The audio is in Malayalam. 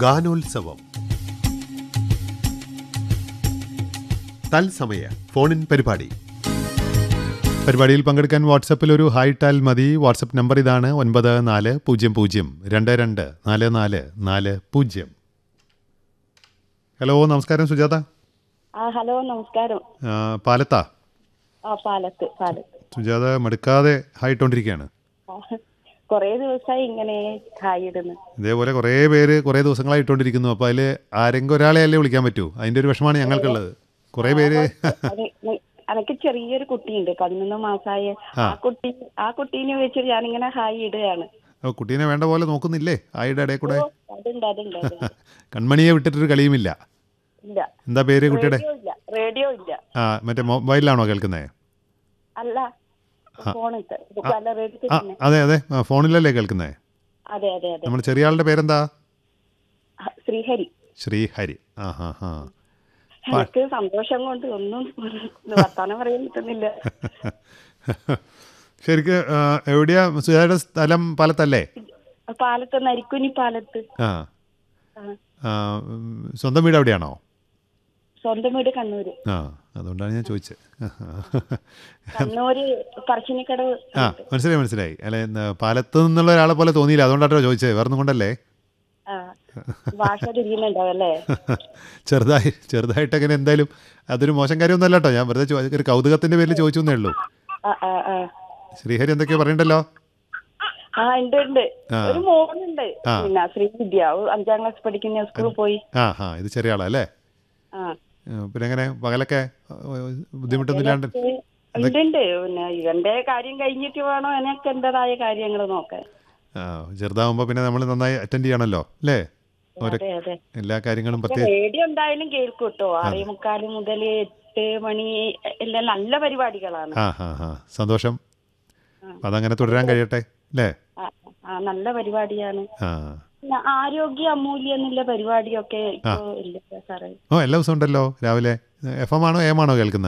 ഗാനോത്സവം തത്സമയ ഫോണിൻ പരിപാടി പരിപാടിയിൽ പങ്കെടുക്കാൻ വാട്സപ്പിൽ ഒരു ഹായ് ടാൽ മതി വാട്സപ്പ് നമ്പർ ഇതാണ് ഒൻപത് നാല് പൂജ്യം പൂജ്യം രണ്ട് രണ്ട് നാല് നാല് നാല് പൂജ്യം ഹലോ നമസ്കാരം സുജാത ആ ഹലോ നമസ്കാരം ആ, പാലത്താ ആ പാലത്ത് പാലത്ത് സുജാത മടുക്കാതെ ഹായ് ഇട്ടുകൊണ്ടിരിക്കുകയാണ് ആ, കുറേ ദിവസമായി ഇങ്ങനെ ഹായ് ഇടുന്നു ഇതേപോലെ കുറേ പേര് കുറേ ദിവസങ്ങളായി ഇട്ടുകൊണ്ടിരിക്കുന്നു അപ്പോൾ അതിൽ ആരെങ്കിലും ഒരാളെ അല്ലേ വിളിക്കാൻ പറ്റൂ അതിൻ്റെ ഒരു വിഷമാണ് ഞങ്ങൾക്കുള്ളത് കുറേ പേര് അത് നി- അനക്ക് ചെറിയൊരു കുട്ടിയുണ്ട് പതിനൊന്ന് മാസമായ ആ കുട്ടി ആ കുട്ടീനെ വെച്ച് ഞാനിങ്ങനെ ഹായ് ഇടുകയാണ് ഓ, കുട്ടീനെ വേണ്ട പോലെ നോക്കുന്നില്ലേ ആയുടെ ഇടയിൽ കൂടെ ഓ, അതുണ്ട് അതുണ്ട് അതുണ്ട്. കൺമണിയെ വിട്ടിട്ടൊരു കളിയുമില്ല ഇല്ല എന്താ പേര് കുട്ടിയുടെ റേഡിയോ ഇല്ല റേഡിയോ ഇല്ല ആ മറ്റേ മൊബൈലിലാണോ കേൾക്കുന്നത് അല്ല ഫോണിട്ട് അല്ല റേഡിയോ ആ തന്നെ അതെ അതെ ആ, ഫോണിലല്ലേ കേൾക്കുന്നത് അതെ അതെ അതെ നമ്മുടെ ചെറിയ ആളുടെ പേരെന്താ ആ, ശ്രീഹരി ശ്രീഹരി ആ ഹാ ഹാ എനിക്ക് സന്തോഷം കൊണ്ട് ഒന്നും വർത്താനം പറയാൻ പറ്റുന്നില്ല ശരിക്ക് ആ, എവിടെയാ സുജാതയുടെ സ്ഥലം പാലത്തല്ലേ പാലത്ത് നരിക്കുനി പാലത്ത് ആ ആ, ആ, ഉം, സ്വന്തം വീട് എവിടെയാണോ സ്വന്തം വീട് കണ്ണൂര് ആ അതുകൊണ്ടാണ് ഞാൻ ചോദിച്ചത് കണ്ണൂര് പറശ്ശിനിക്കടവ് ആ മനസ്സിലായി മനസ്സിലായി അല്ലെ എന്താ, പാലത്ത് നിന്നുള്ള ഒരാളെ പോലെ തോന്നിയില്ല അതുകൊണ്ടാട്ടോ ചോദിച്ചത് വേറെ കൊണ്ടല്ലേ ആ ഭാഷ തിരിയുന്നുണ്ടാവും അല്ലേ ചെറുതായി ചെറുതായിട്ട് അങ്ങനെ എന്തായാലും അതൊരു മോശം കാര്യമൊന്നുമല്ല കേട്ടോ ഞാൻ വെറുതെ ചോ- ഒരു കൗതുകത്തിന്റെ പേരിൽ ചോദിച്ചു എന്നേ ഉള്ളൂ ആ ആ ആ ശ്രീഹരി എന്തൊക്കെയോ പറയണ്ടല്ലോ ആ ഉണ്ട് ഉണ്ട് ആ. ഒരു മോനുണ്ട് ആ. പിന്നെ ശ്രീവിദ്യ അവൾ അഞ്ചാം ക്ലാസ് പഠിക്കുന്ന സ്കൂളിൽ പോയി ആ ആ ഇത് ചെറിയ ആളാ അല്ലേ ആ ആ, പിന്നെ എങ്ങനെ പകലൊക്കെ ആ, ബുദ്ധിമുട്ടൊന്നും ഇല്ലാണ്ട് ഉണ്ട് ഉണ്ട് പിന്നെ ഇവന്റെ കാര്യം കഴിഞ്ഞിട്ട് വേണം എനിക്ക് എന്റേതായ കാര്യങ്ങൾ നോക്കാൻ ആ ചെറുതാവുമ്പോൾ പിന്നെ നമ്മൾ നന്നായി അറ്റൻഡ് ചെയ്യണമല്ലോ അല്ലേ ഓരോ അതെ അതെ എല്ലാ കാര്യങ്ങളും പ്രത്യേക റേഡിയോ എന്തായാലും കേൾക്കും കേട്ടോ ആറേ മുക്കാല് മുതൽ എട്ട് മണി എല്ലാം നല്ല പരിപാടികളാണ് ആ ആ ആ സന്തോഷം അപ്പം അതങ്ങനെ തുടരാൻ കഴിയട്ടെ അല്ലേ ആ, ആ നല്ല പരിപാടിയാണ് ആ പിന്നെ ആരോഗ്യ അമൂല്യം എന്നുള്ള പരിപാടിയൊക്കെ ഇപ്പോ ഇല്ല സാറേ ഓ എല്ലാ ദിവസവും ഉണ്ടല്ലോ രാവിലെ എഫ് എം ആണോ എം ആണോ കേൾക്കുന്നത്